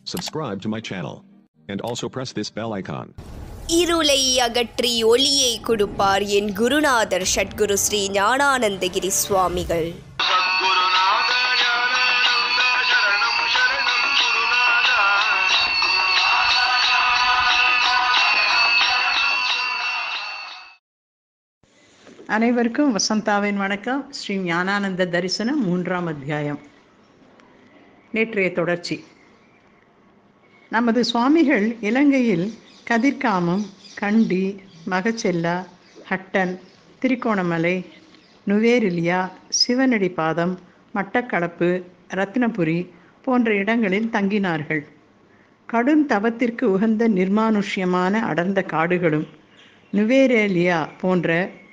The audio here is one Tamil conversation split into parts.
Subscribe to my channel. And also press this bell icon. இருளை அகற்றி ஒளியை கொடுப்பார் என் குருநாதர் ஷட்குரு ஸ்ரீ ஞானானந்தகிரி சுவாமிகள் சத்குருநாத ஞானானந்த சரணம் சரணம் குருநாதா அனைவருக்கும் வசந்தாவின் வணக்கம் ஸ்ரீ ஞானானந்த தரிசனம் மூன்றாம் அத்தியாயம் நேற்றைய தொடர்ச்சி நமது சுவாமிகள் இலங்கையில் கதிர்காமம் கண்டி மகச்செல்லா ஹட்டன் திரிகோணமலை நுவேரிலியா சிவனடிப்பாதம் மட்டக்களப்பு ரத்னபுரி போன்ற இடங்களில் தங்கினார்கள் கடும் தவத்திற்கு உகந்த நிர்மானுஷ்யமான அடர்ந்த காடுகளும் நுவேரேலியா போன்ற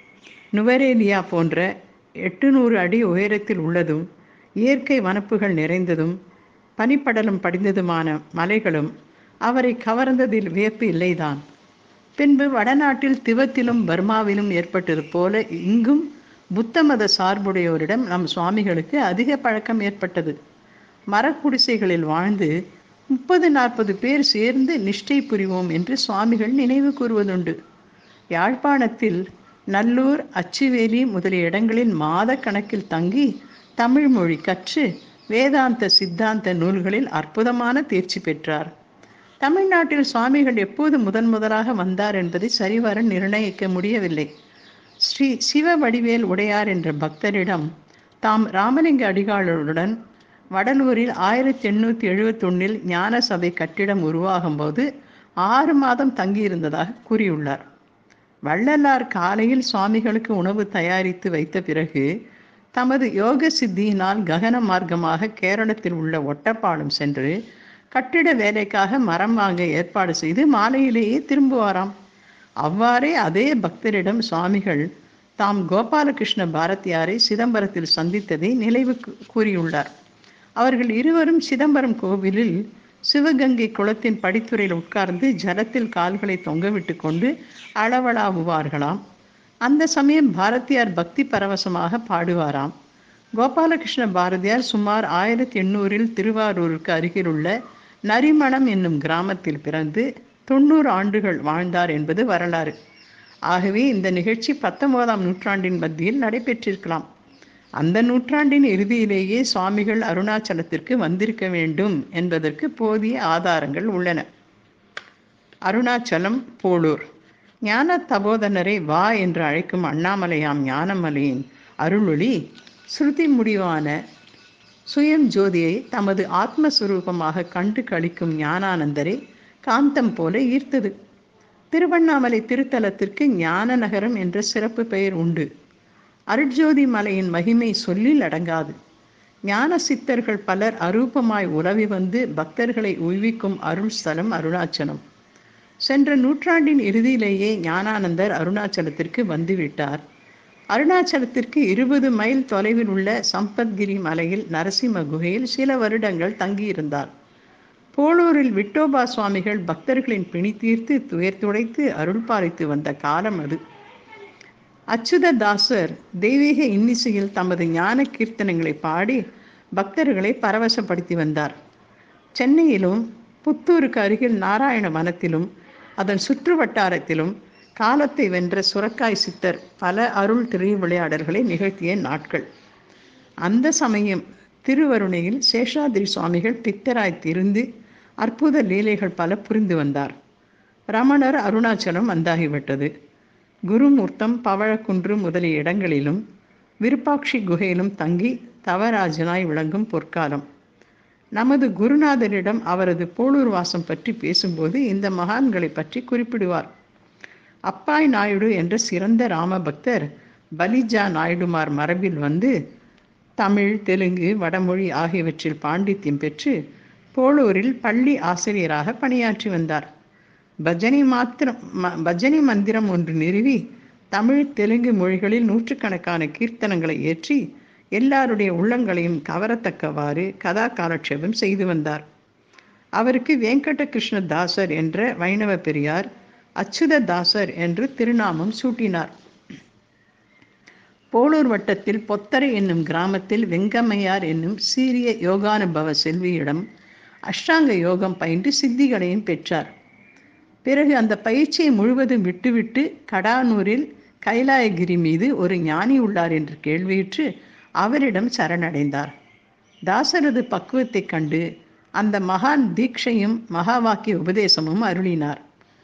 நுவரேலியா போன்ற எட்டுநூறு அடி உயரத்தில் உள்ளதும் இயற்கை வனப்புகள் நிறைந்ததும் பனிப்படலம் படிந்ததுமான மலைகளும் அவரை கவர்ந்ததில் வியப்பு இல்லைதான் பின்பு வடநாட்டில் திபெத்திலும் பர்மாவிலும் ஏற்பட்டது போல இங்கும் புத்த மத சார்புடையோரிடம் நம் சுவாமிகளுக்கு அதிக பழக்கம் ஏற்பட்டது மரக்குடிசைகளில் வாழ்ந்து முப்பது நாற்பது பேர் சேர்ந்து நிஷ்டை புரிவோம் என்று சுவாமிகள் நினைவு கூறுவதுண்டு யாழ்ப்பாணத்தில் நல்லூர் அச்சுவேலி முதலிய இடங்களில் மாத கணக்கில் தங்கி தமிழ் மொழி கற்று வேதாந்த சித்தாந்த நூல்களில் அற்புதமான தேர்ச்சி பெற்றார் தமிழ்நாட்டில் சுவாமிகள் எப்போது முதன் முதலாக வந்தார் என்பதை சரிவர நிர்ணயிக்க முடியவில்லை ஸ்ரீ சிவ வடிவேல் உடையார் என்ற பக்தரிடம் தாம் ராமலிங்க அடிகாலருடன் வடலூரில் ஆயிரத்தி எண்ணூற்றி எழுபத்தொன்னில் ஞான சபை கட்டிடம் உருவாகும் போது ஆறு மாதம் தங்கியிருந்ததாக கூறியுள்ளார் வள்ளலார் காலையில் சுவாமிகளுக்கு உணவு தயாரித்து வைத்த பிறகு தமது யோக சித்தியினால் ககன மார்க்கமாக கேரளத்தில் உள்ள ஒட்டப்பாலம் சென்று கட்டிட வேலைக்காக மரம் வாங்க ஏற்பாடு செய்து மாலையிலேயே திரும்புவாராம் அவ்வாறே அதே பக்தரிடம் சுவாமிகள் தாம் கோபாலகிருஷ்ண பாரதியாரை சிதம்பரத்தில் சந்தித்ததை நினைவு கூ- கூறியுள்ளார் அவர்கள் இருவரும் சிதம்பரம் கோவிலில் சிவகங்கை குளத்தின் படித்துறையில் உட்கார்ந்து ஜலத்தில் கால்களை தொங்கவிட்டு கொண்டு அளவளாவுவார்களாம் அந்த சமயம் பாரதியார் பக்தி பரவசமாக பாடுவாராம் கோபாலகிருஷ்ண பாரதியார் சுமார் ஆயிரத்தி எண்ணூறில் திருவாரூருக்கு அருகிலுள்ள நரிமணம் என்னும் கிராமத்தில் பிறந்து தொண்ணூறு ஆண்டுகள் வாழ்ந்தார் என்பது வரலாறு ஆகவே இந்த நிகழ்ச்சி பத்தொன்பதாம் நூற்றாண்டின் மத்தியில் நடைபெற்றிருக்கலாம் அந்த நூற்றாண்டின் இறுதியிலேயே சுவாமிகள் அருணாச்சலத்திற்கு வந்திருக்க வேண்டும் என்பதற்கு போதிய ஆதாரங்கள் உள்ளன அருணாச்சலம் போலூர் ஞான தபோதனரை வா என்று அழைக்கும் அண்ணாமலையாம் ஞானமலையின் அருளொளி ஸ்ருதி முடிவான சுயம் ஜோதியை தமது ஆத்மஸ்வரூபமாக கண்டு கழிக்கும் ஞானானந்தரை காந்தம் போல ஈர்த்தது திருவண்ணாமலை திருத்தலத்திற்கு ஞான நகரம் என்ற சிறப்பு பெயர் உண்டு அருட்ஜோதி மலையின் மகிமை சொல்லில் அடங்காது ஞான சித்தர்கள் பலர் அரூபமாய் உலவி வந்து பக்தர்களை உய்விக்கும் அருள் ஸ்தலம் அருணாச்சலம் சென்ற நூற்றாண்டின் இறுதியிலேயே ஞானானந்தர் அருணாச்சலத்திற்கு வந்துவிட்டார் அருணாச்சலத்திற்கு இருபது மைல் தொலைவில் உள்ள சம்பத்கிரி மலையில் நரசிம்ம குகையில் சில வருடங்கள் தங்கியிருந்தார் போலூரில் விட்டோபா சுவாமிகள் பக்தர்களின் பிணி தீர்த்து துயர் துடைத்து அருள் பாலித்து வந்த காலம் அது அச்சுத தாசர் தெய்வீக இன்னிசையில் தமது ஞான கீர்த்தனங்களை பாடி பக்தர்களை பரவசப்படுத்தி வந்தார் சென்னையிலும் புத்தூருக்கு அருகில் நாராயண வனத்திலும் அதன் சுற்று வட்டாரத்திலும் காலத்தை வென்ற சுரக்காய் சித்தர் பல அருள் திருவிளையாடல்களை நிகழ்த்திய நாட்கள் அந்த சமயம் திருவருணையில் சேஷாதிரி சுவாமிகள் பித்தராய் திருந்து அற்புத லீலைகள் பல புரிந்து வந்தார் ரமணர் அருணாச்சலம் வந்தாகிவிட்டது குருமூர்த்தம் பவழக்குன்று முதலிய இடங்களிலும் விருப்பாட்சி குகையிலும் தங்கி தவராஜனாய் விளங்கும் பொற்காலம் நமது குருநாதரிடம் அவரது போலூர் வாசம் பற்றி பேசும்போது இந்த மகான்களை பற்றி குறிப்பிடுவார் அப்பாய் நாயுடு என்ற சிறந்த ராமபக்தர் பலிஜா நாயுடுமார் மரபில் வந்து தமிழ் தெலுங்கு வடமொழி ஆகியவற்றில் பாண்டித்யம் பெற்று போலூரில் பள்ளி ஆசிரியராக பணியாற்றி வந்தார் பஜனை மாத்திரம் ம- பஜனை மந்திரம் ஒன்று நிறுவி தமிழ் தெலுங்கு மொழிகளில் நூற்றுக்கணக்கான கீர்த்தனங்களை ஏற்றி எல்லாருடைய உள்ளங்களையும் கவரத்தக்கவாறு கதா காலட்சேபம் செய்து வந்தார் அவருக்கு வெங்கட கிருஷ்ண தாசர் என்ற வைணவ பெரியார் அச்சுத தாசர் என்று திருநாமம் சூட்டினார் போலூர் வட்டத்தில் பொத்தரை என்னும் கிராமத்தில் வெங்கம்மையார் என்னும் சீரிய யோகானுபவ செல்வியிடம் அஷ்டாங்க யோகம் பயின்று சித்திகளையும் பெற்றார் பிறகு அந்த பயிற்சியை முழுவதும் விட்டுவிட்டு கடானூரில் கைலாயகிரி மீது ஒரு ஞானி உள்ளார் என்று கேள்வியுற்று அவரிடம் சரணடைந்தார் தாசரது பக்குவத்தைக் கண்டு அந்த மகான் தீட்சையும் மகா வாக்கிய உபதேசமும் அருளினார்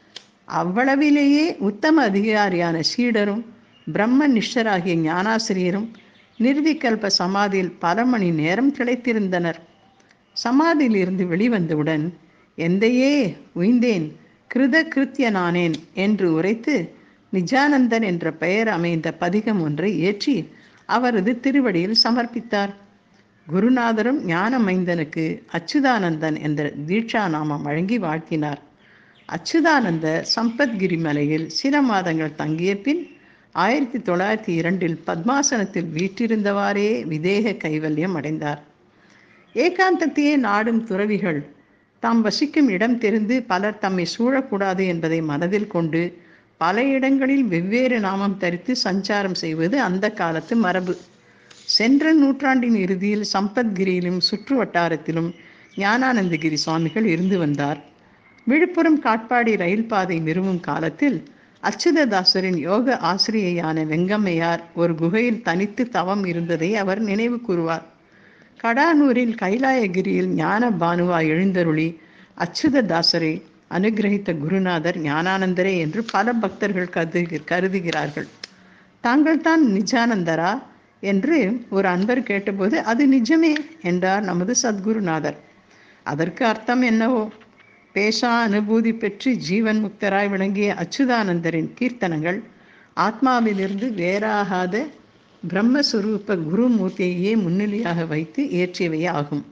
அவ்வளவிலேயே உத்தம அதிகாரியான சீடரும் பிரம்ம நிஷ்டராகிய ஞானாசிரியரும் நிர்விகல்ப சமாதியில் பல மணி நேரம் கிடைத்திருந்தனர் சமாதியிலிருந்து வெளிவந்தவுடன் எந்தையே உய்ந்தேன் கிருத கிருத்தியனானேன் என்று உரைத்து நிஜானந்தன் என்ற பெயர் அமைந்த பதிகம் ஒன்றை ஏற்றி அவரது திருவடியில் சமர்ப்பித்தார் குருநாதரும் ஞானமைந்தனுக்கு அச்சுதானந்தன் என்ற தீட்சா நாமம் வழங்கி வாழ்த்தினார் அச்சுதானந்த சம்பத்கிரி மலையில் சில மாதங்கள் தங்கிய பின் ஆயிரத்தி தொள்ளாயிரத்தி இரண்டில் பத்மாசனத்தில் வீற்றிருந்தவாறே விதேக கைவல்யம் அடைந்தார் ஏகாந்தத்தையே நாடும் துறவிகள் தாம் வசிக்கும் இடம் தெரிந்து பலர் தம்மை சூழக்கூடாது என்பதை மனதில் கொண்டு பல இடங்களில் வெவ்வேறு நாமம் தரித்து சஞ்சாரம் செய்வது அந்த காலத்து மரபு சென்ற நூற்றாண்டின் இறுதியில் சம்பத்கிரியிலும் சுற்று வட்டாரத்திலும் ஞானானந்தகிரி சுவாமிகள் இருந்து வந்தார் விழுப்புரம் காட்பாடி ரயில் பாதை நிறுவும் காலத்தில் அச்சுததாசரின் யோக ஆசிரியையான வெங்கம்மையார் ஒரு குகையில் தனித்து தவம் இருந்ததை அவர் நினைவு கூறுவார் கடானூரில் கைலாயகிரியில் ஞான பானுவா எழுந்தருளி அச்சுததாசரை அனுகிரகித்த குருநாதர் ஞானானந்தரே என்று பல பக்தர்கள் கருது கருதுகிறார்கள் தாங்கள் தான் நிஜானந்தரா என்று ஒரு அன்பர் கேட்டபோது அது நிஜமே என்றார் நமது சத்குருநாதர் அதற்கு அர்த்தம் என்னவோ பேசா அனுபூதி பெற்று ஜீவன் முக்தராய் விளங்கிய அச்சுதானந்தரின் கீர்த்தனங்கள் ஆத்மாவிலிருந்து வேறாகாத பிரம்மஸ்வரூப குருமூர்த்தியையே முன்னிலையாக வைத்து இயற்றியவை ஆகும்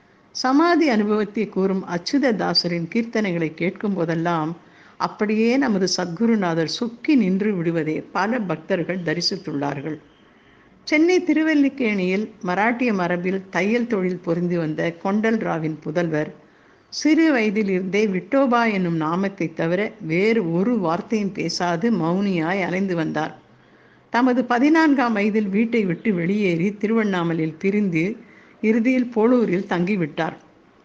சமாதி அனுபவத்தை கூறும் அச்சுததாசரின் கீர்த்தனைகளை கேட்கும் போதெல்லாம் அப்படியே நமது சத்குருநாதர் சொக்கி நின்று விடுவதை பல பக்தர்கள் தரிசித்துள்ளார்கள் சென்னை திருவல்லிக்கேணியில் மராட்டிய மரபில் தையல் தொழில் பொருந்தி வந்த கொண்டல் ராவின் புதல்வர் சிறு வயதிலிருந்தே விட்டோபா என்னும் நாமத்தை தவிர வேறு ஒரு வார்த்தையும் பேசாது மௌனியாய் அலைந்து வந்தார் தமது பதினான்காம் வயதில் வீட்டை விட்டு வெளியேறி திருவண்ணாமலையில் பிரிந்து இறுதியில் போலூரில் தங்கிவிட்டார்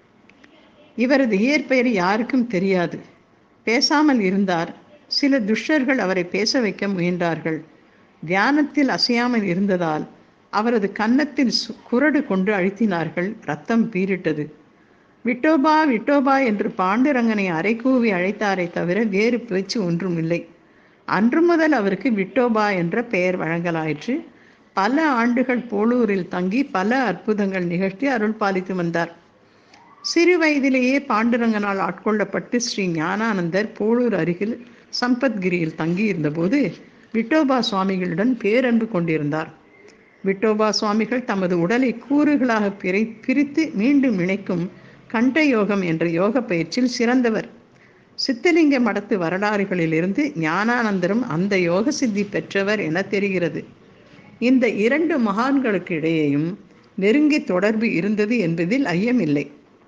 இவரது இயற்பெயர் யாருக்கும் தெரியாது பேசாமல் இருந்தார் சில துஷ்டர்கள் அவரை பேச வைக்க முயன்றார்கள் தியானத்தில் அசையாமல் இருந்ததால் அவரது கன்னத்தில் சு- குரடு கொண்டு அழுத்தினார்கள் ரத்தம் பீரிட்டது விட்டோபா விட்டோபா என்று பாண்டுரங்கனை அரைக்கூவி அழைத்தாரே தவிர வேறு பேச்சு ஒன்றும் இல்லை அன்று முதல் அவருக்கு விட்டோபா என்ற பெயர் வழங்கலாயிற்று பல ஆண்டுகள் போலூரில் தங்கி பல அற்புதங்கள் நிகழ்த்தி அருள் பாலித்து வந்தார் சிறு வயதிலேயே பாண்டுரங்கனால் ஆட்கொள்ளப்பட்டு ஸ்ரீ ஞானானந்தர் போலூர் அருகில் சம்பத்கிரியில் தங்கியிருந்தபோது விட்டோபா சுவாமிகளுடன் பேரன்பு கொண்டிருந்தார் விட்டோபா சுவாமிகள் தமது உடலை கூறுகளாக பிரை பிரித்து மீண்டும் இணைக்கும் கண்ட யோகம் என்ற யோக பயிற்சியில் சிறந்தவர் சித்தலிங்க மடத்து வரலாறுகளிலிருந்து ஞானானந்தரும் அந்த யோக சித்தி பெற்றவர் என தெரிகிறது இந்த இரண்டு மகான்களுக்கு இடையேயும் நெருங்கிய தொடர்பு இருந்தது என்பதில் ஐயமில்லை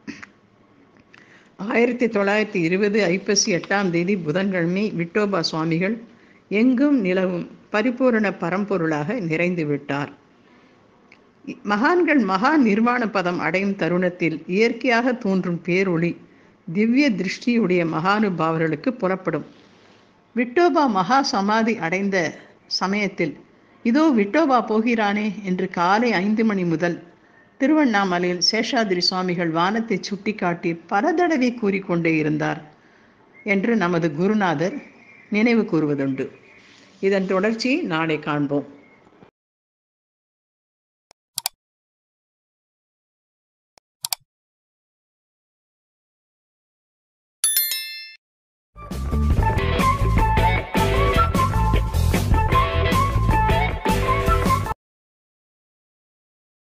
ஆயிரத்தி தொள்ளாயிரத்தி இருபது ஐப்பசி எட்டாம் தேதி புதன்கிழமை விட்டோபா சுவாமிகள் எங்கும் நிலவும் பரிபூரண பரம்பொருளாக நிறைந்து விட்டார் மகான்கள் மகா நிர்வாண பதம் அடையும் தருணத்தில் இயற்கையாக தோன்றும் பேரொளி திவ்ய திருஷ்டியுடைய மகானுபாவர்களுக்கு புறப்படும் விட்டோபா மகா சமாதி அடைந்த சமயத்தில் இதோ விட்டோபா போகிறானே என்று காலை ஐந்து மணி முதல் திருவண்ணாமலையில் சேஷாதிரி சுவாமிகள் வானத்தை சுட்டிக்காட்டி பல தடவை கூறிக்கொண்டே இருந்தார் என்று நமது குருநாதர் நினைவு கூறுவதுண்டு இதன் தொடர்ச்சியை நாளை காண்போம்